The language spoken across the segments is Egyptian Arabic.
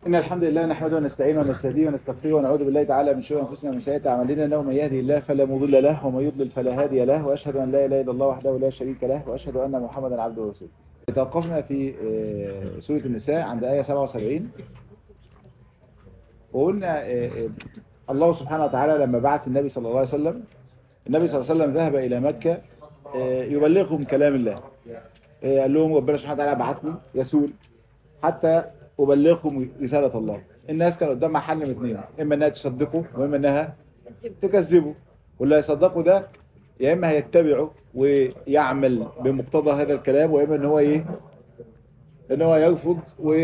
إن الحمد لله نحمده ونستعينه ونستهديه ونستغفره ونعوذ بالله تعالى من شرور أنفسنا ومن سيئات أعمالنا إنه من يهدي الله فلا مضل له ومن يضلل فلا هادي له وأشهد أن لا إله إلا الله وحده لا شريك له وأشهد أن محمدا عبده ورسوله. توقفنا في سورة النساء عند آية 77 وقلنا الله سبحانه وتعالى لما بعث النبي صلى الله عليه وسلم النبي صلى الله عليه وسلم ذهب إلى مكة يبلغهم كلام الله قال لهم ربنا سبحانه وتعالى بعث لي رسول حتى أبلغكم رسالة الله الناس كانوا قدامها حل من اثنين إما أنها تصدقوا وإما أنها تكذبوا واللي يصدقوا ده يا إما هيتبعوا ويعمل بمقتضى هذا الكلام وإما أن هو إيه أن هو يرفض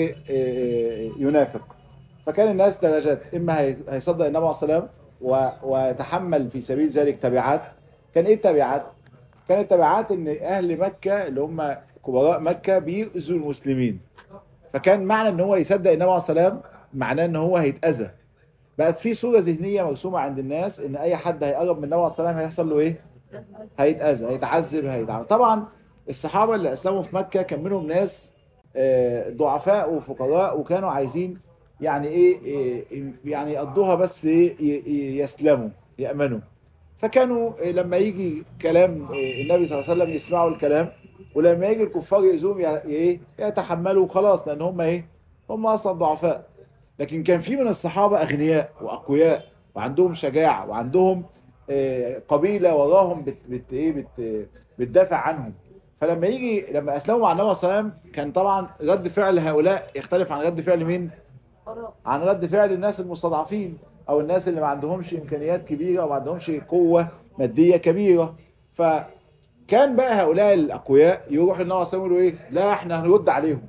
وينافق فكان الناس درجات إما هيصدق النبي عليه الصلاة ويتحمل في سبيل ذلك تبعات كان إيه التبعات؟ كانت التبعات إن أهل مكة اللي هم كبراء مكة بيؤذوا المسلمين فكان معنى ان هو يصدق النبي عليه السلام معناه ان هو هيتأذى بقت في صورة ذهنية مرسومة عند الناس ان اي حد هيقرب من النبي عليه السلام هيحصل له ايه هيتأذى هيتعذب هيتعذب طبعا الصحابة اللي اسلموا في مكة كان منهم ناس ضعفاء وفقراء وكانوا عايزين يعني ايه يعني يقضوها بس ايه يسلموا يأمنوا فكانوا لما يجي كلام النبي صلى الله عليه وسلم يسمعوا الكلام ولما يجي الكفار يأذوهم ايه يتحملوا خلاص لان هم ايه هم اصلا ضعفاء لكن كان في من الصحابة اغنياء واقوياء وعندهم شجاعة وعندهم إيه قبيلة وراهم بت بت ايه بت بتدافع عنهم فلما يجي لما اسلموا مع النبي صلى الله عليه وسلم كان طبعا رد فعل هؤلاء يختلف عن رد فعل مين عن رد فعل الناس المستضعفين او الناس اللي ما عندهمش امكانيات كبيرة او ما عندهمش قوة مادية كبيرة ف كان بقى هؤلاء الأقوياء يروحوا النبي صلى الله عليه وسلم ايه لا احنا هنرد عليهم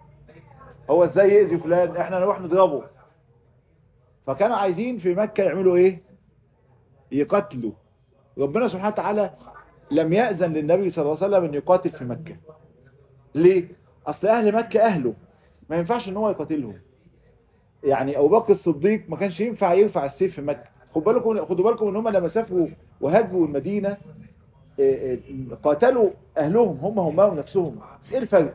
هو ازاي يأذي فلان احنا نروح نضربه فكانوا عايزين في مكة يعملوا ايه يقتلوا ربنا سبحانه وتعالى لم يأذن للنبي صلى الله عليه وسلم ان يقاتل في مكة ليه اصل اهل مكة اهله ما ينفعش ان هو يقاتلهم يعني ابو بكر الصديق ما كانش ينفع يرفع السيف في مكة خدوا بالكم خدوا بالكم ان هم لما سافروا وهاجروا المدينة قاتلوا اهلهم هم هم نفسهم ايه الفرق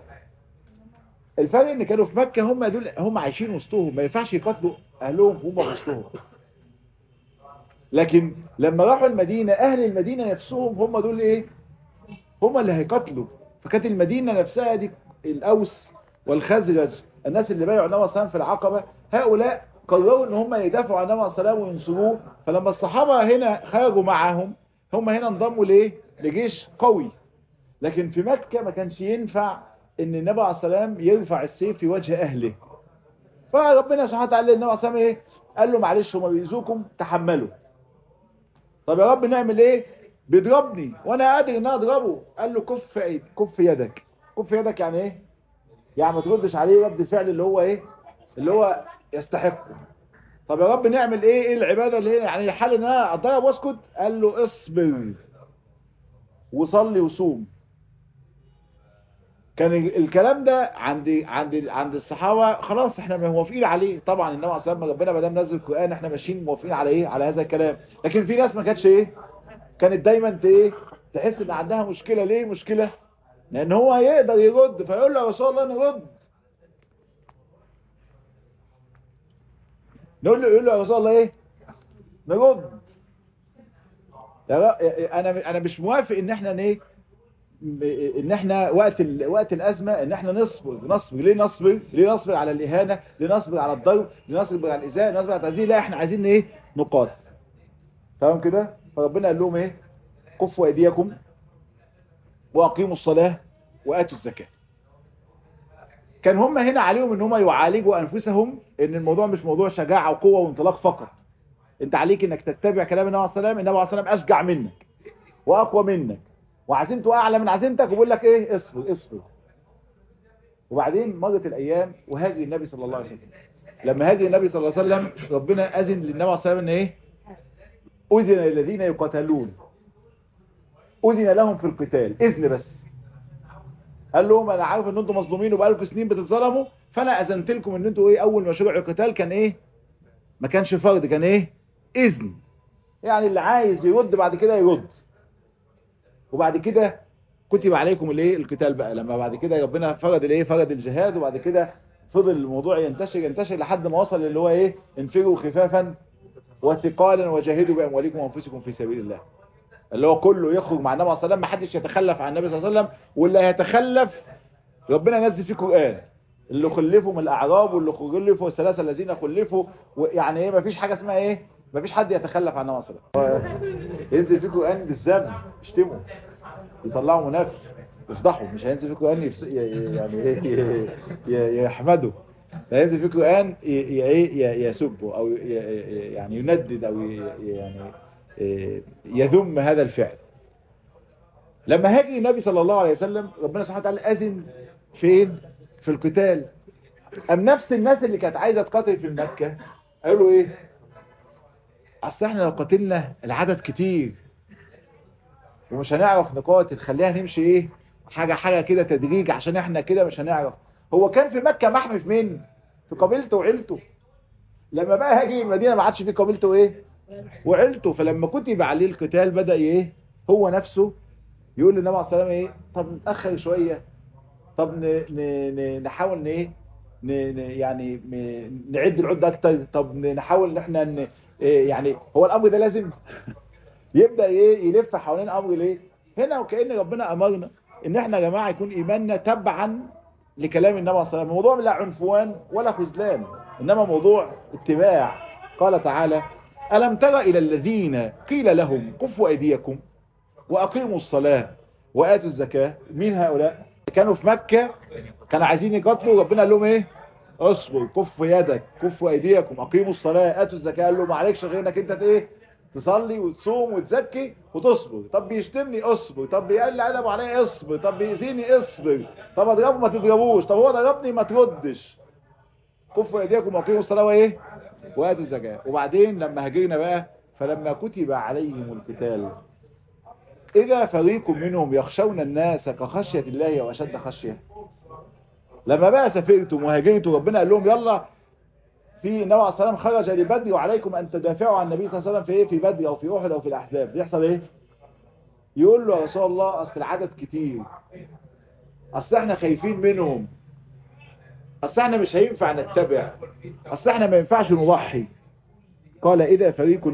الفرق ان كانوا في مكة هم دول هم عايشين وسطهم ما ينفعش يقاتلوا اهلهم هم وسطهم لكن لما راحوا المدينة اهل المدينة نفسهم هم دول ايه هم اللي هيقاتلوا فكانت المدينة نفسها دي الاوس والخزرج الناس اللي بايعوا النبي صلى في العقبة هؤلاء قرروا ان هم يدافعوا عن النبي صلى الله عليه وسلم وينصروه فلما الصحابة هنا خرجوا معاهم هم هنا انضموا ليه لجيش قوي لكن في مكة ما كانش ينفع ان النبي عليه السلام يرفع السيف في وجه اهله فربنا سبحانه وتعالى النبي عليه السلام ايه قال له معلش هم بيأذوكم تحملوا طب يا رب نعمل ايه بيضربني وانا قادر ان انا اضربه قال له كف ايد كف يدك كف يدك يعني ايه يعني ما تردش عليه رد فعل اللي هو ايه اللي هو يستحقه طب يا رب نعمل ايه ايه العبادة اللي هنا يعني الحل ان انا اضرب واسكت قال له اصبر وصلي وصوم كان الكلام ده عند عند عند الصحابه خلاص احنا موافقين عليه طبعا النبي عليه الصلاه ربنا ما دام نزل القران احنا ماشيين موافقين على ايه على هذا الكلام لكن في ناس ما كانتش ايه كانت دايما ايه تحس ان عندها مشكله ليه مشكله لان هو يقدر يرد فيقول له يا رسول الله نرد نقول له يقول له يا رسول الله ايه نرد انا انا مش موافق ان احنا ايه ان احنا وقت ال... وقت الازمه ان احنا نصبر نصبر ليه نصبر ليه نصبر على الاهانه ليه نصبر على الضرب ليه نصبر على الايذاء نصبر على التعذيب لا احنا عايزين ايه نقاتل تمام كده فربنا قال لهم ايه كفوا ايديكم واقيموا الصلاه واتوا الزكاه كان هم هنا عليهم ان هم يعالجوا انفسهم ان الموضوع مش موضوع شجاعه وقوه وانطلاق فقط انت عليك انك تتبع كلام النبي عليه الصلاه والسلام النبي عليه الصلاه والسلام اشجع منك واقوى منك وعزيمته اعلى من عزيمتك وبيقول لك ايه اصبر اصبر وبعدين مرت الايام وهاجر النبي صلى الله عليه وسلم لما هاجر النبي صلى الله عليه وسلم ربنا اذن للنبي عليه الصلاه والسلام ان ايه اذن للذين يقاتلون اذن لهم في القتال اذن بس قال لهم انا عارف ان انتم مظلومين وبقالكم سنين بتتظلموا فانا اذنت لكم ان انتوا ايه اول مشروع القتال كان ايه ما كانش فرض كان ايه اذن يعني اللي عايز يرد بعد كده يرد وبعد كده كتب عليكم الايه القتال بقى لما بعد كده ربنا فرض الايه فرض الجهاد وبعد كده فضل الموضوع ينتشر ينتشر لحد ما وصل اللي هو ايه انفروا خفافا وثقالا وجاهدوا باموالكم وانفسكم في سبيل الله اللي هو كله يخرج مع النبي صلى الله عليه وسلم ما حدش يتخلف عن النبي صلى الله عليه وسلم واللي هيتخلف ربنا ينزل فيه قران اللي خلفوا من الاعراب واللي خلفوا الثلاثه الذين خلفوا يعني ايه ما فيش حاجه اسمها ايه ما فيش حد يتخلف عن النبي صلى الله عليه وسلم ينزل فيه قران بالذم يشتموا يطلعوا منافق يفضحوا مش هينزل في القرآن يفت... يعني ايه يحمده هينزل في القرآن ايه يسبه او يعني يندد او يعني يذم هذا الفعل لما هاجي النبي صلى الله عليه وسلم ربنا سبحانه وتعالى اذن فين في القتال ام نفس الناس اللي كانت عايزه تقاتل في مكه قالوا ايه اصل احنا لو قاتلنا العدد كتير ومش هنعرف نقاتل خليها نمشي ايه حاجة حاجة كده تدريج عشان احنا كده مش هنعرف هو كان في مكة محمي في مين في قبيلته وعيلته لما بقى هاجي المدينة ما عادش في قبيلته ايه وعيلته فلما كتب عليه القتال بدأ ايه هو نفسه يقول للنبي عليه الصلاة والسلام ايه طب نتأخر شوية طب ن... ن... ن... نحاول ن... ايه ن... ن... يعني ن... نعد العدة اكتر طب نحاول ان احنا ن... إيه يعني هو الامر ده لازم يبدأ ايه يلف حوالين امر ليه هنا وكأن ربنا امرنا ان احنا يا جماعه يكون ايماننا تبعا لكلام النبي صلى الله عليه وسلم موضوع لا عنفوان ولا خذلان انما موضوع اتباع قال تعالى الم تر الى الذين قيل لهم كفوا ايديكم واقيموا الصلاه واتوا الزكاه مين هؤلاء كانوا في مكه كانوا عايزين يقاتلوا ربنا قال لهم ايه اصبر كف يدك كفوا ايديكم اقيموا الصلاه اتوا الزكاه قال له ما عليكش غير انك انت ايه تصلي وتصوم وتزكي وتصبر طب بيشتمني اصبر طب بيقل ادبه عليا اصبر طب بيأذيني اصبر طب اضربه ما تضربوش طب هو ضربني ما تردش كفوا ايديكم واقيموا الصلاه وايه واتوا الزكاه وبعدين لما هاجرنا بقى فلما كتب عليهم القتال اذا فريق منهم يخشون الناس كخشيه الله واشد خشيه لما بقى سافرتم وهاجرتوا ربنا قال لهم يلا في النبي عليه الصلاه والسلام خرج لبدر وعليكم ان تدافعوا عن النبي صلى الله عليه وسلم في ايه في بدر او في احد او في الاحزاب بيحصل ايه يقول له يا رسول الله اصل العدد كتير اصل احنا خايفين منهم اصل احنا مش هينفع نتبع اصل احنا ما ينفعش نضحي قال اذا فريق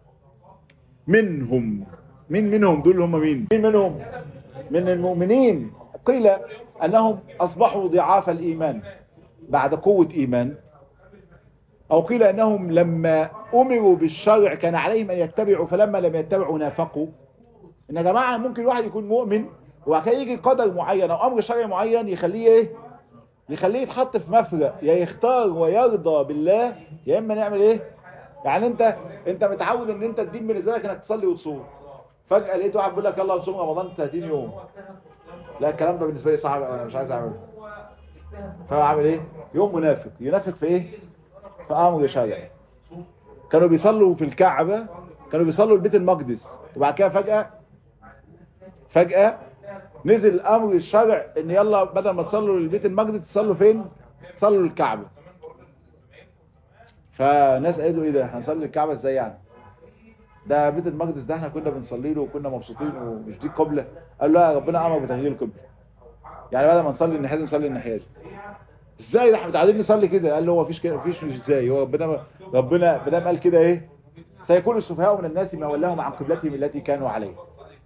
منهم مين منهم دول هم مين مين منهم من المؤمنين قيل انهم اصبحوا ضعاف الايمان بعد قوة ايمان او قيل انهم لما امروا بالشرع كان عليهم ان يتبعوا فلما لم يتبعوا نافقوا ان يا جماعة ممكن واحد يكون مؤمن وبعد كده يجي قدر معين او امر شرعي معين يخليه ايه يخليه يتحط في مفرق يا يختار ويرضى بالله يا اما نعمل ايه يعني انت انت متعود ان انت الدين بالنسبه لك انك تصلي وتصوم فجاه لقيت واحد بيقول لك يلا نصوم رمضان 30 يوم لا الكلام ده بالنسبه لي صعب انا مش عايز اعمله فاعمل ايه يوم منافق ينافق في ايه في امر شرعي كانوا بيصلوا في الكعبه كانوا بيصلوا البيت المقدس وبعد كده فجاه فجاه نزل امر الشرع ان يلا بدل ما تصلوا للبيت المقدس تصلوا فين تصلوا للكعبه فناس قالوا ايه ده احنا هنصلي الكعبه ازاي يعني ده بيت المقدس ده احنا كنا بنصلي له وكنا مبسوطين ومش دي القبله قال له لا ربنا امر بتغيير القبله يعني بدل ما نصلي الناحيه دي نصلي الناحيه دي ازاي ده احنا متعودين نصلي كده قال له هو مفيش كده مفيش مش ازاي هو ربنا ربنا ما دام قال كده ايه سيكون السفهاء من الناس ما ولاهم عن قبلتهم التي كانوا عليها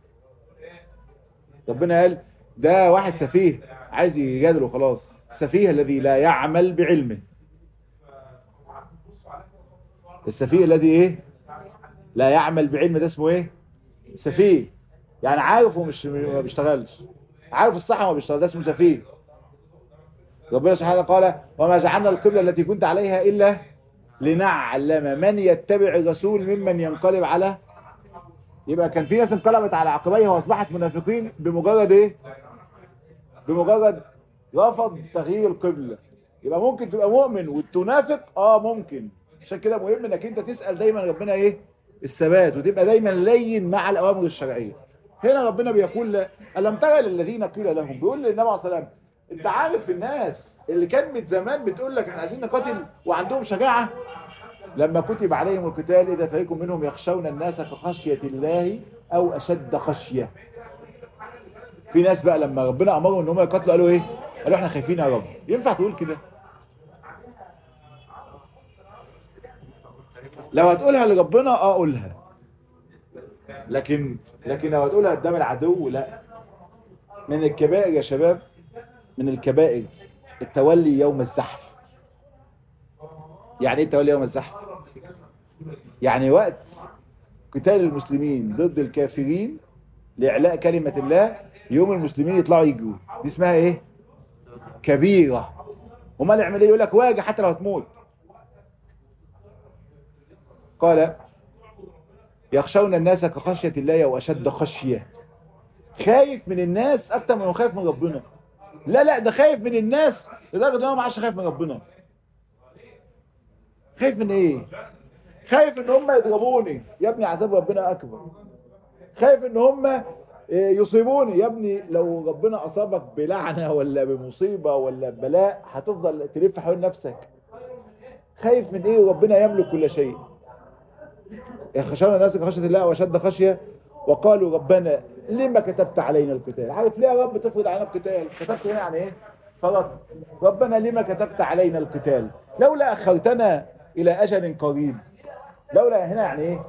ربنا قال ده واحد سفيه عايز يجادله خلاص السفيه الذي لا يعمل بعلمه السفيه الذي ايه لا يعمل بعلم ده اسمه ايه سفيه يعني عارف ومش ما بيشتغلش عارف الصح وما بيشتغل ده اسمه سفيه ربنا سبحانه قال وما جعلنا القبلة التي كنت عليها إلا لنعلم من يتبع الرسول ممن ينقلب على يبقى كان في ناس انقلبت على عقبيها واصبحت منافقين بمجرد ايه بمجرد رفض تغيير القبلة يبقى ممكن تبقى مؤمن وتنافق اه ممكن عشان كده مهم انك انت تسأل دايما ربنا ايه الثبات وتبقى دايما لين مع الاوامر الشرعية هنا ربنا بيقول ألم ترى للذين قيل لهم بيقول للنبي عليه الصلاة والسلام انت عارف الناس اللي كانت من زمان بتقول لك احنا عايزين نقاتل وعندهم شجاعة لما كتب عليهم القتال إذا فريق منهم يخشون الناس كخشية الله أو أشد خشية في ناس بقى لما ربنا أمرهم ان هم يقاتلوا قالوا ايه قالوا احنا خايفين يا رب ينفع تقول كده لو هتقولها لربنا اه قولها لكن لكن لو هتقولها قدام العدو لا من الكبائر يا شباب من الكبائر التولي يوم الزحف يعني ايه التولي يوم الزحف يعني وقت قتال المسلمين ضد الكافرين لإعلاء كلمة الله يوم المسلمين يطلعوا يجروا دي اسمها ايه كبيرة وما اللي يعمل ايه يقول لك واجه حتى لو هتموت قال يخشون الناس كخشية الله وأشد خشية خايف من الناس أكتر من خايف من ربنا لا لا ده خايف من الناس لدرجة ان هو ما عادش خايف من ربنا خايف من ايه خايف ان هم يضربوني يا ابني عذاب ربنا اكبر خايف ان هم يصيبوني يا ابني لو ربنا اصابك بلعنة ولا بمصيبة ولا بلاء هتفضل تلف حول نفسك خايف من ايه وربنا يملك كل شيء يخشون الناس كخشية الله واشد خشية وقالوا ربنا لما كتبت علينا القتال عارف ليه يا رب تفرض علينا القتال كتبت هنا يعني ايه فرض ربنا لما كتبت علينا القتال لولا اخرتنا الى اجل قريب لولا هنا يعني ايه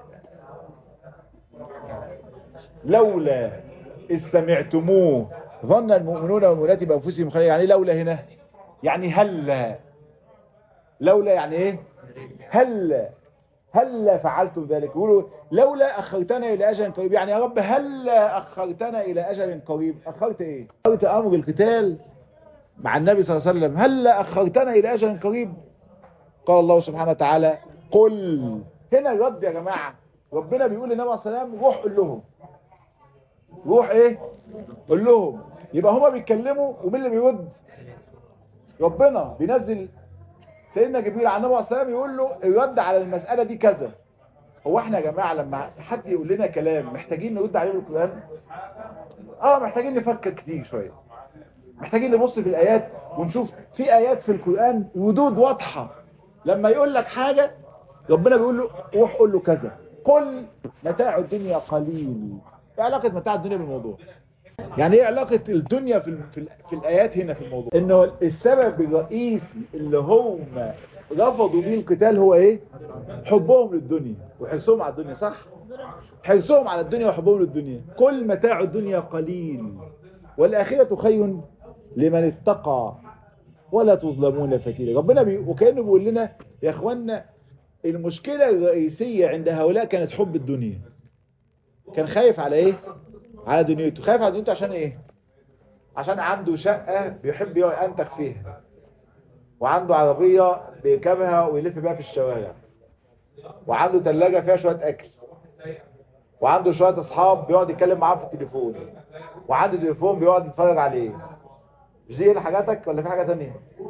لولا إذ سمعتموه ظن المؤمنون والمؤمنات بأنفسهم خير يعني لولا هنا يعني هلا لولا يعني ايه هلا هلا فعلتم ذلك يقولوا لولا أخرتنا إلى أجل قريب يعني يا رب هلا أخرتنا إلى أجل قريب أخرت إيه أخرت أمر القتال مع النبي صلى الله عليه وسلم هلا أخرتنا إلى أجل قريب قال الله سبحانه وتعالى قل هنا الرد يا جماعة ربنا بيقول للنبي عليه الصلاة والسلام روح قول لهم روح ايه قول لهم يبقى هما بيتكلموا ومين اللي بيرد ربنا بينزل سيدنا جبريل على النبي عليه الصلاة والسلام يقول له الرد على المسألة دي كذا هو احنا يا جماعة لما حد يقول لنا كلام محتاجين نرد عليه بالقرآن اه محتاجين نفكر كتير شوية محتاجين نبص في الآيات ونشوف في آيات في القرآن ردود واضحة لما يقول لك حاجة ربنا بيقول له روح قول له كذا قل متاع الدنيا قليل ايه علاقة متاع الدنيا بالموضوع يعني ايه علاقة الدنيا في, في, في الآيات هنا في الموضوع انه السبب الرئيسي اللي هم رفضوا بيه القتال هو ايه حبهم للدنيا وحرصهم على الدنيا صح حرصهم على الدنيا وحبهم للدنيا كل متاع الدنيا قليل والآخرة خير لمن اتقى ولا تظلمون فتيلا ربنا بي... وكأنه بيقول لنا يا اخوانا المشكلة الرئيسية عند هؤلاء كانت حب الدنيا كان خايف على ايه على دنيته خايف على دنيته عشان ايه عشان عنده شقة بيحب ينتخ فيها وعنده عربية بيركبها ويلف بيها في الشوارع وعنده ثلاجة فيها شوية اكل وعنده شوية اصحاب بيقعد يتكلم معاهم في التليفون وعنده تليفون بيقعد يتفرج عليه مش دي حاجاتك ولا في حاجة تانية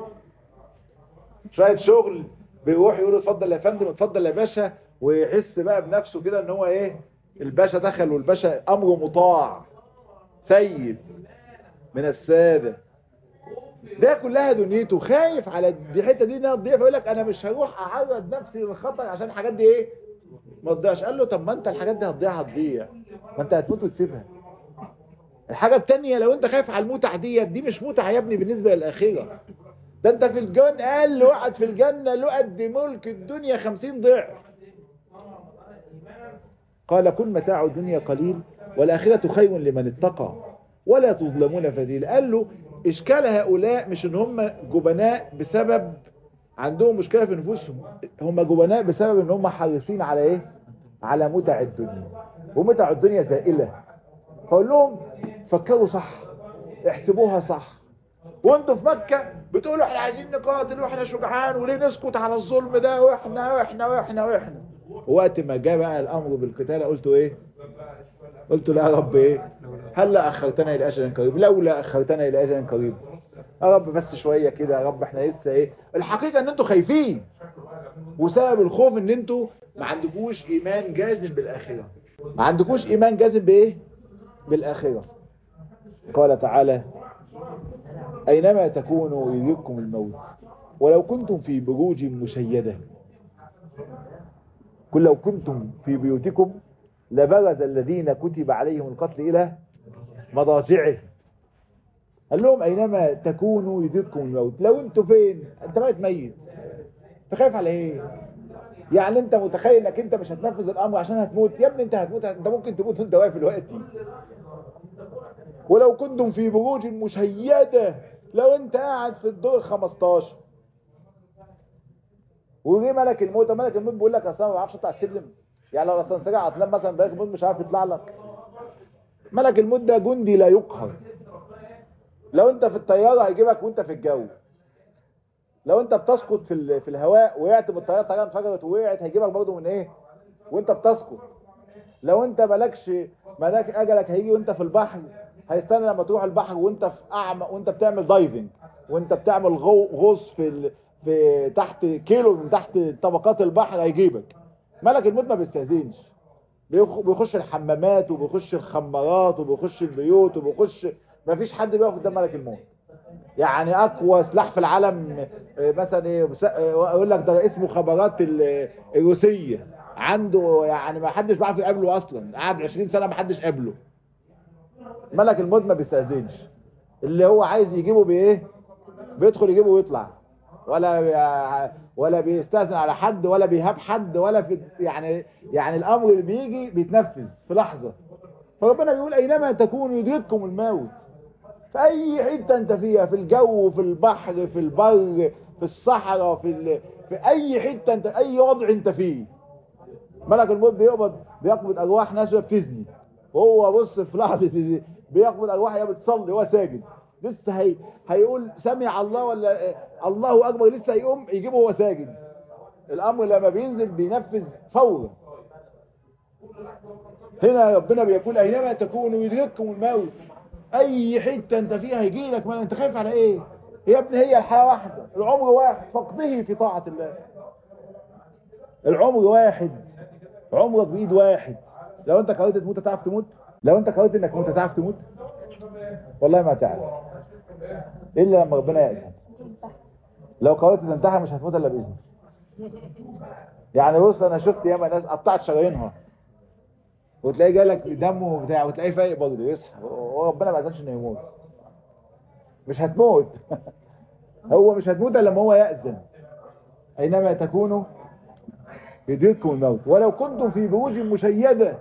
شوية شغل بيروح يقول اتفضل يا فندم اتفضل يا باشا ويحس بقى بنفسه كده ان هو ايه الباشا دخل والباشا امره مطاع سيد من السادة ده كلها دنيته خايف على الحته دي انها تضيع فيقول لك انا مش هروح اعرض نفسي للخطر عشان الحاجات دي ايه ما تضيعش قال له طب ما انت الحاجات دي هتضيع هتضيع ما انت هتموت وتسيبها الحاجة التانية لو انت خايف على المتعة ديت دي مش متعة يا ابني بالنسبة للآخرة ده انت في الجنة قال له وقعد في الجنة له قد ملك الدنيا خمسين ضعف قال كل متاع الدنيا قليل والآخرة خير لمن اتقى ولا تظلمون فتيلا قال له إشكال هؤلاء مش ان هم جبناء بسبب عندهم مشكلة في نفوسهم هم جبناء بسبب ان هم حريصين على ايه على متع الدنيا ومتع الدنيا زائلة فقول لهم فكروا صح احسبوها صح وانتوا في مكة بتقولوا احنا عايزين نقاتل واحنا شجعان وليه نسكت على الظلم ده واحنا واحنا واحنا واحنا وقت ما جاء بقى الامر بالقتال قلتوا ايه قلت لا يا رب ايه هلا اخرتنا الى اجل قريب لولا اخرتنا الى اجل قريب يا رب بس شوية كده يا رب احنا لسه ايه الحقيقة ان انتوا خايفين وسبب الخوف ان انتوا ما عندكوش ايمان جازم بالاخرة ما عندكوش ايمان جازم بايه بالاخرة قال تعالى اينما تكونوا يدرككم الموت ولو كنتم في بروج مشيدة كل لو كنتم في بيوتكم لبرز الذين كتب عليهم القتل الى مضاجعهم قال لهم اينما تكونوا يدرككم الموت لو انتوا فين انت ميت ميت انت خايف على ايه يعني انت متخيل انك انت مش هتنفذ الامر عشان هتموت يا ابني انت هتموت انت ممكن تموت وانت واقف دلوقتي ولو كنتم في بروج مشيده لو انت قاعد في الدور 15 وجي ملك الموت ملك الموت بيقول لك اصل انا ما بعرفش اطلع السلم يعني لو اصلا سجع عطلان مثلا ملك الموت مش عارف يطلع لك ملك الموت ده جندي لا يقهر لو انت في الطياره هيجيبك وانت في الجو لو انت بتسقط في في الهواء وقعت بالطياره الطياره انفجرت ووقعت هيجيبك برضه من ايه وانت بتسقط لو انت مالكش ملاك اجلك هيجي وانت في البحر هيستنى لما تروح البحر وانت في اعمق وانت بتعمل دايفنج وانت بتعمل غوص في ال... في تحت كيلو من تحت طبقات البحر هيجيبك ملك الموت ما بيستهزنش بيخش الحمامات وبيخش الخمارات وبيخش البيوت وبيخش ما فيش حد بيقف قدام ملك الموت يعني اقوى سلاح في العالم مثلا ايه يقول لك ده اسمه خبرات الروسيه عنده يعني ما حدش بيعرف يقابله اصلا قعد 20 سنه ما حدش قابله ملك الموت ما بيستاذنش اللي هو عايز يجيبه بايه بيدخل يجيبه ويطلع ولا بي... ولا بيستاذن على حد ولا بيهاب حد ولا في يعني يعني الامر اللي بيجي بيتنفذ في لحظه فربنا بيقول اينما تكونوا يدرككم الموت في اي حته انت فيها في الجو في البحر في البر في الصحراء في ال... في اي حته انت اي وضع انت فيه ملك الموت بيقبض بيقبض ارواح ناس وهي بتزني وهو بص في لحظه دي بيقبض ارواح هي بتصلي وهو ساجد لسه هي هيقول سمع الله ولا الله اكبر لسه هيقوم يجيبه وهو ساجد الامر لما بينزل بينفذ فورا هنا ربنا بيقول اينما تكونوا يدرككم الموت اي حته انت فيها هيجي لك ما انت خايف على ايه يا ابني هي الحياه واحده العمر واحد فقده في طاعه الله العمر واحد عمرك بايد واحد لو انت قررت تموت هتعرف تموت لو انت قررت انك تموت هتعرف تموت والله ما تعرف الا لما ربنا يأذن لو قررت تنتحر مش هتموت الا باذنه يعني بص انا شفت ياما ناس قطعت شرايينها وتلاقيه جالك دمه وبتاع وتلاقيه فايق برضه يصحى وربنا ما اذنش انه يموت مش هتموت هو مش هتموت الا لما هو يأذن اينما تكونوا يدرككم الموت ولو كنتم في بروج مشيده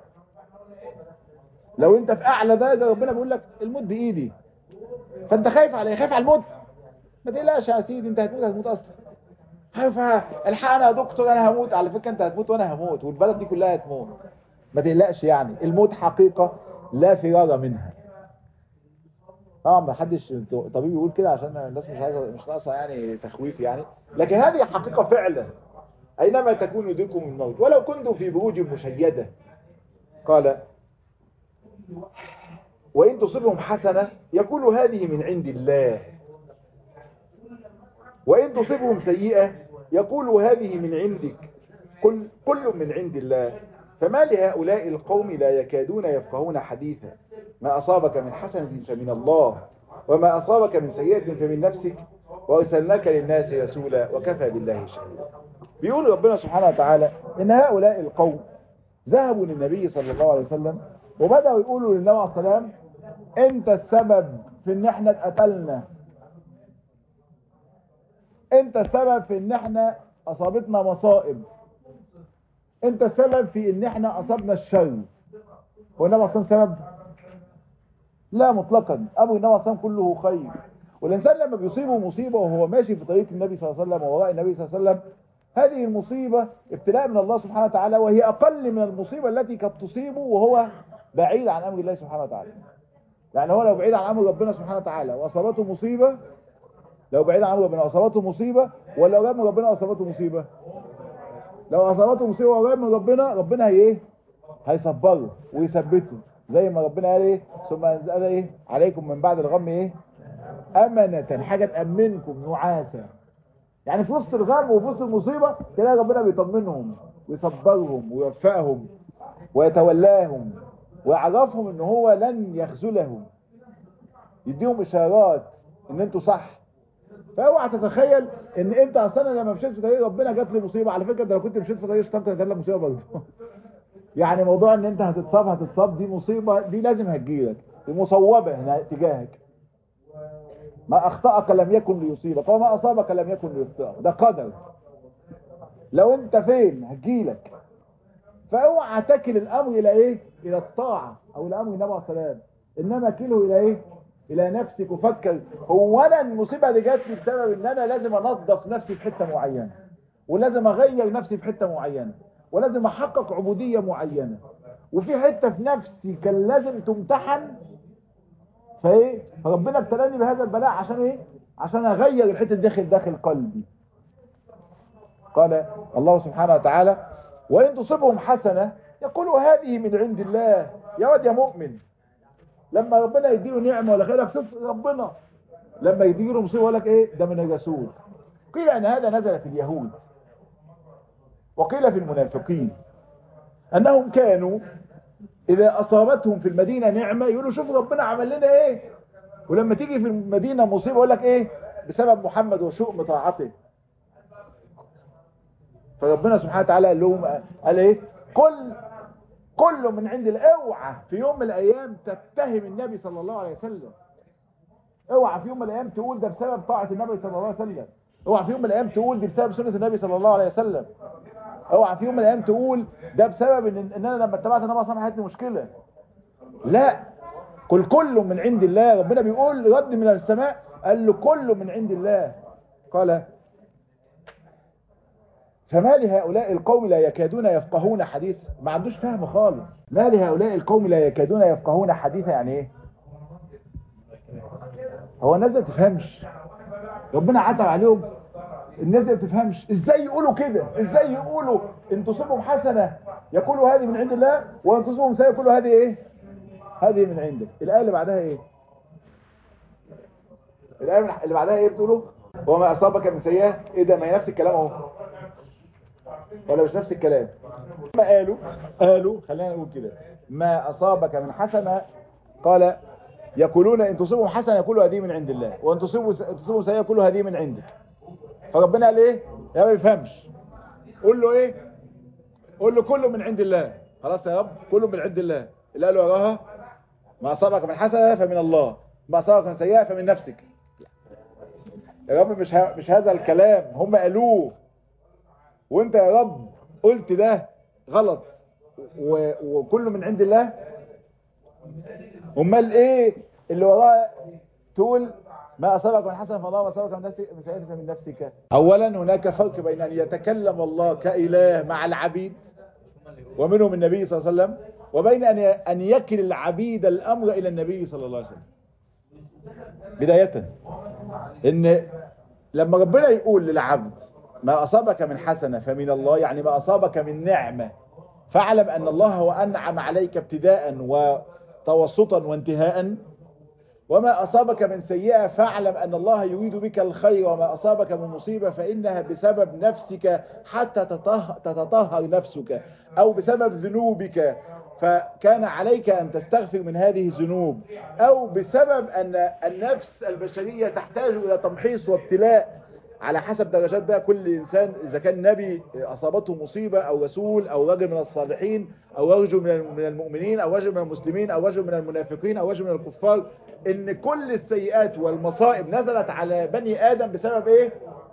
لو انت في اعلى درجه ربنا بيقول لك الموت بايدي فانت خايف على خايف على الموت ما تقلقش يا سيدي انت هتموت هتموت اصلا خايف الحقنا يا دكتور انا هموت على فكره انت هتموت وانا هموت والبلد دي كلها هتموت ما تقلقش يعني الموت حقيقه لا فرار منها طبعا ما حدش طبيب يقول كده عشان الناس مش عايزه مش ناقصه يعني تخويف يعني لكن هذه حقيقه فعلا اينما تكون يدرككم الموت ولو كنتم في بروج مشيده قال وإن تصبهم حسنة يقول هذه من عند الله وإن تصبهم سيئة يقول هذه من عندك كل, كل من عند الله فما لهؤلاء القوم لا يكادون يفقهون حديثا ما أصابك من حسنة فمن الله وما أصابك من سيئة فمن نفسك وأرسلناك للناس رسولا وكفى بالله شهيدا بيقول ربنا سبحانه وتعالى إن هؤلاء القوم ذهبوا للنبي صلى الله عليه وسلم وبدأوا يقولوا للنبي عليه السلام انت السبب في ان احنا اتقتلنا انت السبب في ان احنا اصابتنا مصائب انت السبب في ان احنا اصابنا الشر هو النبي عليه سبب لا مطلقا ابو النبي عليه كله خير والانسان لما بيصيبه مصيبه وهو ماشي في طريق النبي صلى الله عليه وسلم ووراء النبي صلى الله عليه وسلم هذه المصيبة ابتلاء من الله سبحانه وتعالى وهي أقل من المصيبة التي قد تصيبه وهو بعيد عن أمر الله سبحانه وتعالى يعني هو لو بعيد عن أمر ربنا سبحانه وتعالى وأصابته مصيبة لو بعيد عن أمر ربنا وأصابته مصيبة ولا قريب من ربنا وأصابته مصيبة لو أصابته مصيبة وقريب من ربنا ربنا هي إيه هيصبره ويثبته زي ما ربنا قال إيه ثم أنزل إيه عليكم من بعد الغم إيه أمنة حاجة تأمنكم نعاسا يعني في وسط الغم وفي وسط المصيبة تلاقي ربنا بيطمنهم ويصبرهم ويوفقهم ويتولاهم ويعرفهم ان هو لن يخذلهم يديهم اشارات ان انتوا صح فاوعى تتخيل ان انت اصلا لما مشيت في طريق ربنا جات لي مصيبه على فكره ده لو كنت مشيت في طريق الشيطان كانت لك مصيبه برضه يعني موضوع ان انت هتتصاب هتتصاب دي مصيبه دي لازم هتجيلك دي مصوبه تجاهك ما اخطأك لم يكن ليصيبك وما اصابك لم يكن ليخطئك ده قدر لو انت فين هجيلك فاوعى تكل الامر الى ايه الى الطاعة او الامر النبي عليه السلام انما كله الى ايه الى نفسك وفكر هو انا المصيبة دي جات لي بسبب ان انا لازم انظف نفسي في حتة معينة ولازم اغير نفسي في حتة معينة ولازم احقق عبودية معينة وفي حتة في نفسي كان لازم تمتحن فايه فربنا ابتلاني بهذا البلاء عشان ايه عشان اغير الحتة داخل داخل قلبي قال الله سبحانه وتعالى وإن تصبهم حسنة يقولوا هذه من عند الله يا واد يا مؤمن لما ربنا يديله نعمة ولا خير شوف ربنا لما يديله مصيبة يقول لك ايه ده من الرسول قيل ان هذا نزل في اليهود وقيل في المنافقين انهم كانوا اذا اصابتهم في المدينة نعمة يقولوا شوف ربنا عمل لنا ايه ولما تيجي في المدينة مصيبة يقول لك ايه بسبب محمد وشؤم طاعته فربنا سبحانه وتعالى قال لهم قال ايه كل كله من عند اوعى في يوم من الايام تتهم النبي صلى الله عليه وسلم اوعى في يوم من الايام تقول ده بسبب طاعه النبي صلى الله عليه وسلم اوعى في يوم من الايام تقول دي بسبب سنه النبي صلى الله عليه وسلم اوعى في يوم من الايام تقول ده بسبب ان, إن انا لما اتبعت النبي صلى الله عليه وسلم مشكله لا كل كله من عند الله ربنا بيقول رد من السماء قال له كله من عند الله قال فما لهؤلاء القوم لا يكادون يفقهون حديثا ما عندوش فهم خالص ما لهؤلاء القوم لا يكادون يفقهون حديثا يعني ايه هو الناس ما تفهمش ربنا عتب عليهم الناس ما تفهمش ازاي يقولوا كده ازاي يقولوا ان تصيبهم حسنه يقولوا هذه من عند الله وان تصيبهم سيئه يقولوا هذه ايه هذه من عندك الايه اللي بعدها ايه الايه اللي بعدها ايه بتقولوا وما اصابك من سيئه ايه ده ما هي نفس الكلام اهو ولا مش نفس الكلام ما قالوا قالوا خلينا نقول كده ما أصابك من حسنة قال يقولون إن تصيبهم حسنة يقولوا هذه من عند الله وإن تصيبوا تصيبوا سيئة يقولوا هذه من عندك فربنا قال إيه يا ما يفهمش قول له إيه قول له كله من عند الله خلاص يا رب كله من عند الله اللي قالوا وراها ما أصابك من حسنة فمن الله ما أصابك من سيئة فمن نفسك يا رب مش ه... مش هذا الكلام هم قالوه وانت يا رب قلت ده غلط و... وكله من عند الله امال ايه اللي وراه تقول ما اصابك من حسن فالله ما اصابك من نفسك من سيئه فمن نفسك اولا هناك فرق بين ان يتكلم الله كاله مع العبيد ومنهم النبي صلى الله عليه وسلم وبين ان ان يكل العبيد الامر الى النبي صلى الله عليه وسلم بدايه ان لما ربنا يقول للعبد ما أصابك من حسنة فمن الله يعني ما أصابك من نعمة فاعلم أن الله هو أنعم عليك ابتداء وتوسطا وانتهاء وما أصابك من سيئة فاعلم أن الله يريد بك الخير وما أصابك من مصيبة فإنها بسبب نفسك حتى تتطهر نفسك أو بسبب ذنوبك فكان عليك أن تستغفر من هذه الذنوب أو بسبب أن النفس البشرية تحتاج إلى تمحيص وابتلاء على حسب درجات بقى كل إنسان إذا كان نبي أصابته مصيبة أو رسول أو رجل من الصالحين أو رجل من المؤمنين أو رجل من المسلمين أو رجل من المنافقين أو رجل من الكفار إن كل السيئات والمصائب نزلت على بني آدم بسبب إيه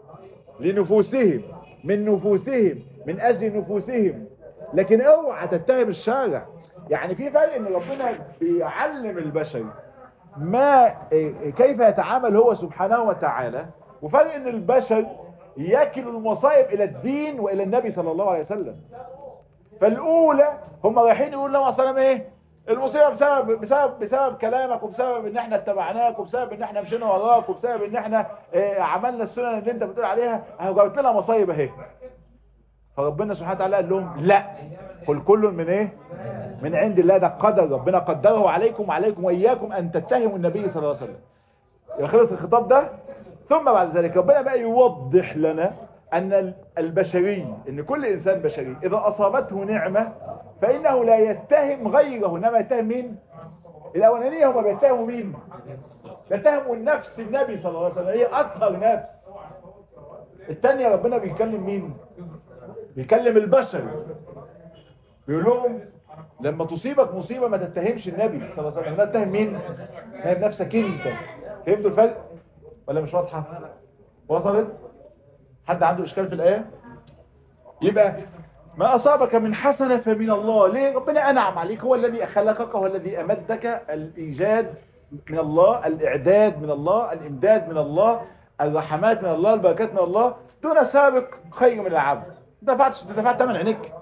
لنفوسهم من نفوسهم من أجل نفوسهم لكن اوعى تتهم الشارع يعني في فرق ان ربنا بيعلم البشر ما كيف يتعامل هو سبحانه وتعالى وفرق ان البشر يكل المصائب الى الدين والى النبي صلى الله عليه وسلم فالاولى هم رايحين يقولوا لهم اصلا ايه المصيبه بسبب بسبب بسبب كلامك وبسبب ان احنا اتبعناك وبسبب ان احنا مشينا وراك وبسبب ان احنا اه عملنا السنن اللي انت بتقول عليها اهو جابت لنا مصايب اهي فربنا سبحانه وتعالى قال لهم لا قل كل من ايه من عند الله ده قدر ربنا قدره عليكم وعليكم واياكم ان تتهموا النبي صلى الله عليه وسلم يخلص الخطاب ده ثم بعد ذلك ربنا بقى يوضح لنا ان البشري ان كل انسان بشري اذا اصابته نعمة فانه لا يتهم غيره انما يتهم مين الاولانية هم بيتهموا مين بيتهموا النفس النبي صلى الله عليه وسلم هي اطهر نفس الثانية ربنا بيكلم مين بيكلم البشر بيقول لهم لما تصيبك مصيبة ما تتهمش النبي صلى الله عليه وسلم تتهم مين تتهم نفسك انت فهمتوا الفرق ولا مش واضحة وصلت حد عنده اشكال في الآية يبقى ما أصابك من حسنة فمن الله ليه ربنا أنعم عليك هو الذي خلقك هو الذي أمدك الإيجاد من الله الإعداد من الله الإمداد من الله الرحمات من الله البركات من الله دون سابق خير من العبد دفعت دفعت ثمن عينيك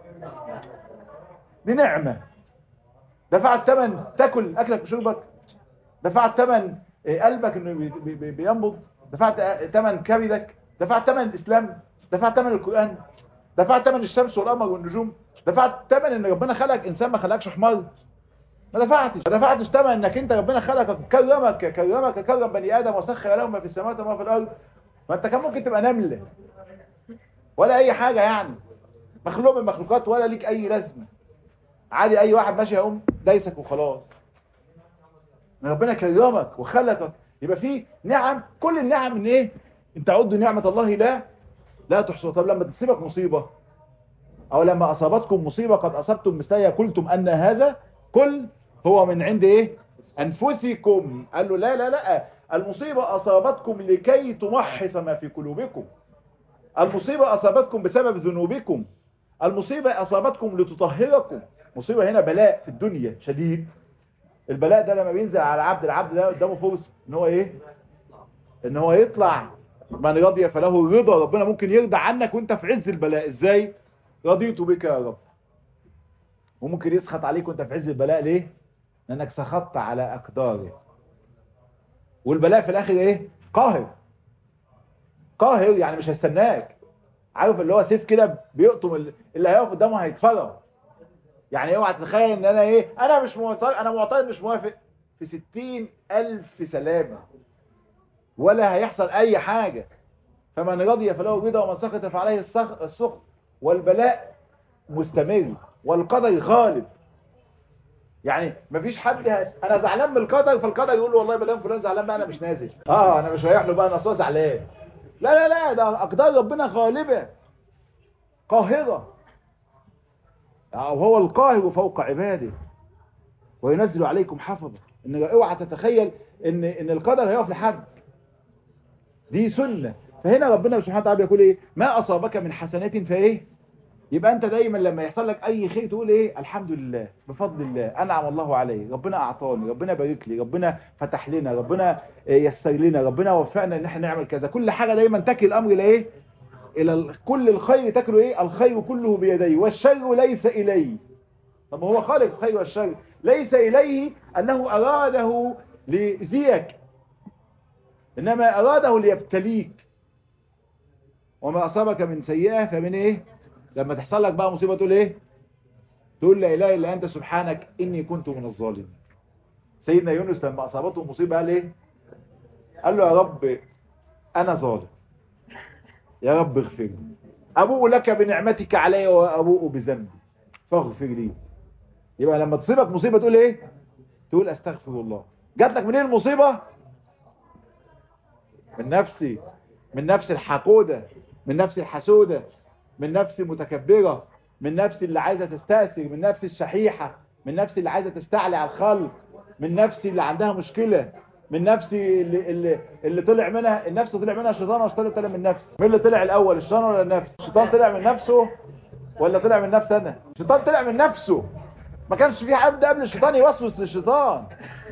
دي نعمة دفعت ثمن تاكل أكلك وشربك دفعت ثمن قلبك انه بينبض دفعت ثمن كبدك دفعت ثمن الإسلام دفعت ثمن القرآن دفعت ثمن الشمس والقمر والنجوم دفعت ثمن ان ربنا خلقك انسان ما خلقكش حمار ما دفعتش ما دفعتش ثمن انك انت ربنا خلقك كرمك كرمك كرم بني ادم وسخر لهم ما في السماوات وما في الارض ما انت كان ممكن تبقى نمله ولا اي حاجه يعني مخلوق من المخلوقات ولا ليك اي لازمه عادي اي واحد ماشي يقوم دايسك وخلاص ربنا كرمك وخلقك يبقى في نعم كل النعم ان ايه ان تعدوا نعمه الله لا لا تحصوا طب لما تصيبك مصيبة او لما اصابتكم مصيبة قد اصبتم مثلها قلتم ان هذا كل هو من عند ايه انفسكم قال له لا لا لا المصيبة اصابتكم لكي تمحص ما في قلوبكم المصيبة اصابتكم بسبب ذنوبكم المصيبة اصابتكم لتطهركم مصيبة هنا بلاء في الدنيا شديد البلاء ده لما بينزل على العبد العبد ده قدامه فرصة ان هو ايه ان هو يطلع من رضي فله الرضا ربنا ممكن يرضى عنك وانت في عز البلاء ازاي رضيت بك يا رب وممكن يسخط عليك وانت في عز البلاء ليه لانك سخطت على اقداره والبلاء في الاخر ايه قاهر قاهر يعني مش هيستناك عارف اللي هو سيف كده بيقطم اللي هيقف قدامه هيتفرم يعني اوعى تتخيل ان انا ايه انا مش معترض انا معترض مش موافق في ستين الف سلامه ولا هيحصل اي حاجة فمن رضي فله رضا ومن سخط فعليه السخط والبلاء مستمر والقدر غالب يعني مفيش حد ه... انا زعلان من القدر فالقدر يقول له والله ما دام فلان زعلان بقى انا مش نازل اه انا مش رايح له بقى انا اصلا زعلان لا لا لا ده اقدار ربنا غالبه قاهره وهو القاهر فوق عباده وينزل عليكم حفظه ان اوعى تتخيل ان ان القدر هيقف لحد دي سنة فهنا ربنا سبحانه وتعالى بيقول ايه ما اصابك من حسنات فايه يبقى انت دايما لما يحصل لك اي خير تقول ايه الحمد لله بفضل الله انعم الله علي ربنا اعطاني ربنا بارك لي ربنا فتح لنا ربنا يسر لنا ربنا وفقنا ان احنا نعمل كذا كل حاجة دايما تكل الامر الى ايه الى كل الخير تكله ايه الخير كله بيدي والشر ليس الي طب هو خالق الخير والشر ليس اليه انه اراده ليزيك إنما أراده ليبتليك وما أصابك من سيئة فمن إيه لما تحصل لك بقى مصيبة تقول إيه تقول لا إله إلا أنت سبحانك إني كنت من الظالمين سيدنا يونس لما أصابته مصيبة قال إيه قال له يا رب أنا ظالم يا رب اغفر لي أبوء لك بنعمتك علي وأبوء بذنبي فاغفر لي يبقى لما تصيبك مصيبة تقول إيه تقول أستغفر الله جات لك منين المصيبة من نفسي من نفس الحقودة من نفس الحسودة من نفس المتكبرة من نفس اللي عايزة تستأثر من نفس الشحيحة من نفس اللي عايزة تستعلي على الخلق من نفس اللي عندها مشكلة من نفس اللي, اللي, اللي طلع منها النفس طلع منها الشيطان والشيطان طلع من نفس مين اللي طلع الاول الشيطان ولا النفس الشيطان طلع من نفسه ولا طلع من نفس انا الشيطان طلع من نفسه ما كانش في حد قبل الشيطان يوسوس للشيطان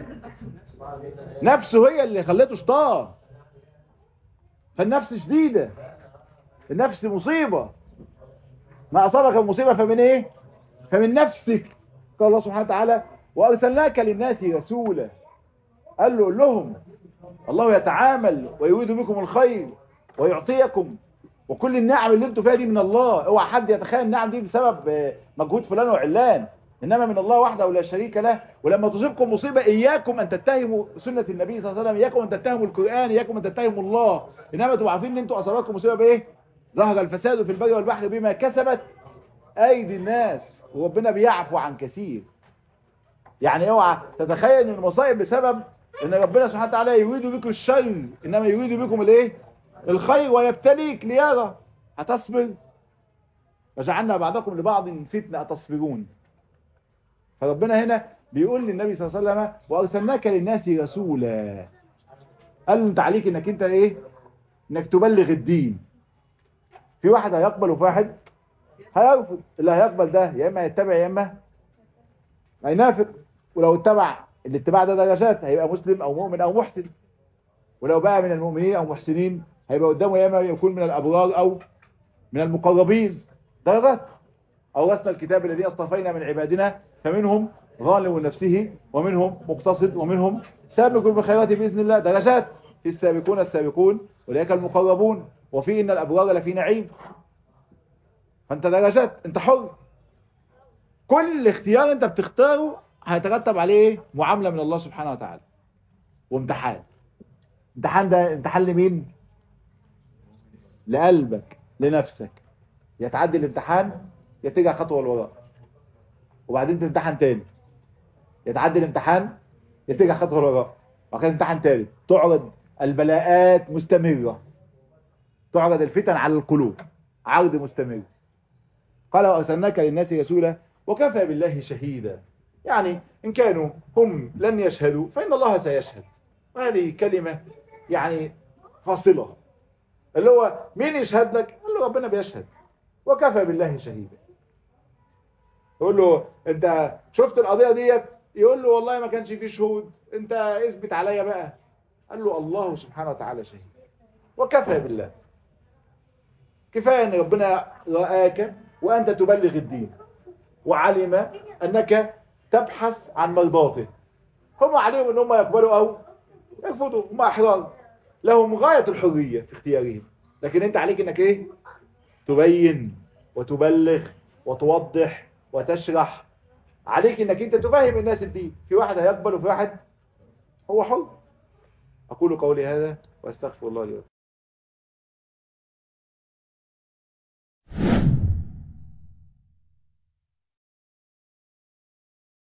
نفسه هي اللي خلته شيطان فالنفس شديدة النفس مصيبة ما أصابك المصيبة فمن إيه فمن نفسك قال الله سبحانه وتعالى وأرسلناك للناس رسولا قال له قل لهم الله يتعامل ويريد بكم الخير ويعطيكم وكل النعم اللي انتوا فيها دي من الله اوعى حد يتخيل النعم دي بسبب مجهود فلان وعلان انما من الله وحده ولا شريك له ولما تصيبكم مصيبه اياكم ان تتهموا سنه النبي صلى الله عليه وسلم اياكم ان تتهموا القران اياكم ان تتهموا الله انما تبقوا عارفين ان انتوا اصابتكم مصيبه بايه ظهر الفساد في البر والبحر بما كسبت ايدي الناس وربنا بيعفو عن كثير يعني اوعى تتخيل ان المصائب بسبب ان ربنا سبحانه وتعالى يريد بكم الشر انما يريد بكم الايه الخير ويبتليك ليرى هتصبر وجعلنا بعضكم لبعض فتنه اتصبرون فربنا هنا بيقول للنبي صلى الله عليه وسلم وارسلناك للناس رسولا قال له انت عليك انك انت ايه انك تبلغ الدين في واحد هيقبل وفي واحد هيرفض اللي هيقبل ده يا اما هيتبع يا اما هينافق ولو اتبع الاتباع ده درجات هيبقى مسلم او مؤمن او محسن ولو بقى من المؤمنين او محسنين هيبقى قدامه يا اما يكون من الابرار او من المقربين درجات أورثنا الكتاب الذي اصطفينا من عبادنا فمنهم ظالم لنفسه ومنهم مقتصد ومنهم سابق بالخيرات بإذن الله درجات في السابقون السابقون أولئك المقربون وفي إن الأبرار لفي نعيم فأنت درجات أنت حر كل اختيار أنت بتختاره هيترتب عليه معاملة من الله سبحانه وتعالى وامتحان امتحان ده امتحان لمين لقلبك لنفسك يتعدي الامتحان يتجع خطوة لوراء وبعدين تمتحن تاني يتعدي الامتحان يتجع خطوة لوراء وبعدين امتحان تالت تعرض البلاءات مستمرة تعرض الفتن على القلوب عرض مستمر قال وأرسلناك للناس رسولا وكفى بالله شهيدا يعني إن كانوا هم لن يشهدوا فإن الله سيشهد وهذه كلمة يعني فاصلة اللي هو مين يشهد لك قال له ربنا بيشهد وكفى بالله شهيدا يقول له انت شفت القضية ديت يقول له والله ما كانش فيه شهود انت اثبت عليا بقى قال له الله سبحانه وتعالى شهيد وكفى بالله كفاية ان ربنا رآك وانت تبلغ الدين وعلم انك تبحث عن مرضاته هم عليهم ان هم يقبلوا او يرفضوا هم احرار لهم غاية الحرية في اختيارهم لكن انت عليك انك ايه تبين وتبلغ وتوضح وتشرح عليك انك انت تفهم الناس الدين في واحد هيقبل وفي واحد هو حر اقول قولي هذا واستغفر الله لي